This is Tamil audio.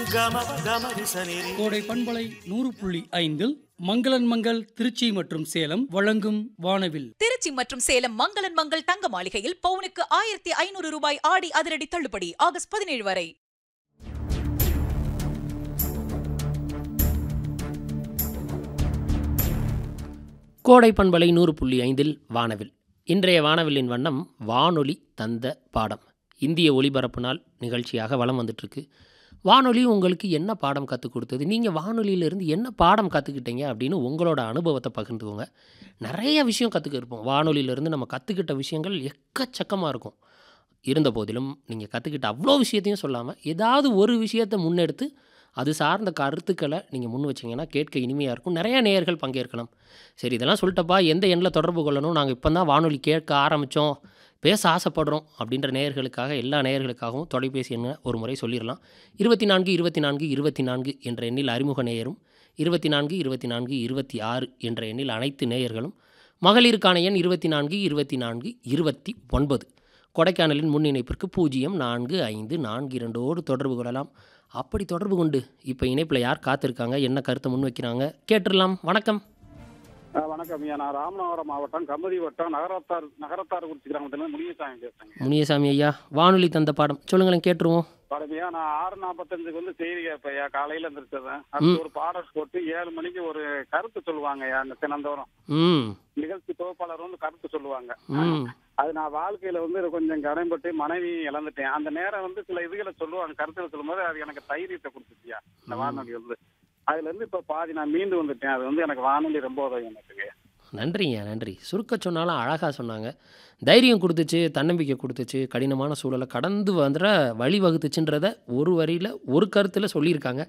கம கமரி சனிரி கோடை பண்பலை நூறு புள்ளி ஐந்தில் மங்களன் மங்கள் திருச்சி மற்றும் சேலம் வழங்கும் வானவில் திருச்சி மற்றும் சேலம் மங்களன் மங்கள் தங்க மாளிகையில் பவுனுக்கு ஆயிரத்தி ஐநூறு ரூபாய் ஆடி அதிரடி தள்ளுபடி ஆகஸ்ட் பதினேழு வரை கோடை பண்பலை நூறு புள்ளி ஐந்தில் வானவில் இன்றைய வானவில்லின் வண்ணம் வானொலி தந்த பாடம் இந்திய ஒலிபரப்பு நாள் நிகழ்ச்சியாக வலம் வந்துட்டுருக்கு வானொலி உங்களுக்கு என்ன பாடம் கற்றுக் கொடுத்தது நீங்கள் வானொலியிலேருந்து என்ன பாடம் கற்றுக்கிட்டீங்க அப்படின்னு உங்களோட அனுபவத்தை பகிர்ந்துக்கோங்க நிறைய விஷயம் கற்றுக்க இருப்போம் வானொலியிலேருந்து நம்ம கற்றுக்கிட்ட விஷயங்கள் எக்கச்சக்கமாக இருக்கும் இருந்த போதிலும் நீங்கள் கற்றுக்கிட்ட அவ்வளோ விஷயத்தையும் சொல்லாமல் ஏதாவது ஒரு விஷயத்தை முன்னெடுத்து அது சார்ந்த கருத்துக்களை நீங்கள் முன் வச்சிங்கன்னா கேட்க இனிமையாக இருக்கும் நிறைய நேயர்கள் பங்கேற்கலாம் சரி இதெல்லாம் சொல்லிட்டப்பா எந்த எண்ணில் தொடர்பு கொள்ளணும் நாங்கள் இப்போ தான் வானொலி கேட்க ஆரம்பித்தோம் பேச ஆசைப்படுறோம் அப்படின்ற நேயர்களுக்காக எல்லா நேயர்களுக்காகவும் தொலைபேசி எண்ணை ஒரு முறை சொல்லிடலாம் இருபத்தி நான்கு இருபத்தி நான்கு இருபத்தி நான்கு என்ற எண்ணில் அறிமுக நேயரும் இருபத்தி நான்கு இருபத்தி நான்கு இருபத்தி ஆறு என்ற எண்ணில் அனைத்து நேயர்களும் மகளிருக்கான எண் இருபத்தி நான்கு இருபத்தி நான்கு இருபத்தி ஒன்பது கொடைக்கானலின் முன் இணைப்பிற்கு பூஜ்ஜியம் நான்கு ஐந்து நான்கு இரண்டோடு தொடர்பு கொள்ளலாம் அப்படி தொடர்பு கொண்டு இப்போ இணைப்பில் யார் காத்திருக்காங்க என்ன கருத்தை முன் வைக்கிறாங்க கேட்டுடலாம் வணக்கம் ஆ, வணக்கம் ஐயா நான் ராமநாதபுரம் மாவட்டம் கமுதி வட்டம் நகரத்தார் நகரத்தார் குறிச்சி கிராமத்துல முனியசாமி பேசுறேங்க முனியசாமி ஐயா வானொலி தந்த பாடம் சொல்லுங்களேன் கேட்டுருவோம் படமையா நான் ஆறு நாற்பத்தஞ்சுக்கு வந்து செய்தி கேட்பேன் ஐயா காலையில எந்திரிச்சதேன் அடுத்து ஒரு பாடல் போட்டு ஏழு மணிக்கு ஒரு கருத்து சொல்லுவாங்க ஐயா அந்த தினந்தோறும் ம் நிகழ்ச்சி தொகுப்பாளர் வந்து கருத்து சொல்லுவாங்க ம் அது நான் வாழ்க்கையில வந்து கொஞ்சம் கடன்பட்டு மனைவி இழந்துட்டேன் அந்த நேரம் வந்து சில இதுகளை சொல்லுவாங்க கருத்துக்களை சொல்லும்போது அது எனக்கு தைரியத்தை கொடுத்துச்சியா இந்த வானொலி வந்து அதுல இருந்து இப்ப பாதி நான் மீண்டு வந்துட்டேன் அது வந்து எனக்கு வானொலி ரொம்ப உதவி எனக்கு நன்றிங்க நன்றி சுருக்க சொன்னாலும் அழகாக சொன்னாங்க தைரியம் கொடுத்துச்சு தன்னம்பிக்கை கொடுத்துச்சு கடினமான சூழலை கடந்து வந்துட வழி வகுத்துச்சுன்றத ஒரு வரியில் ஒரு கருத்தில் சொல்லியிருக்காங்க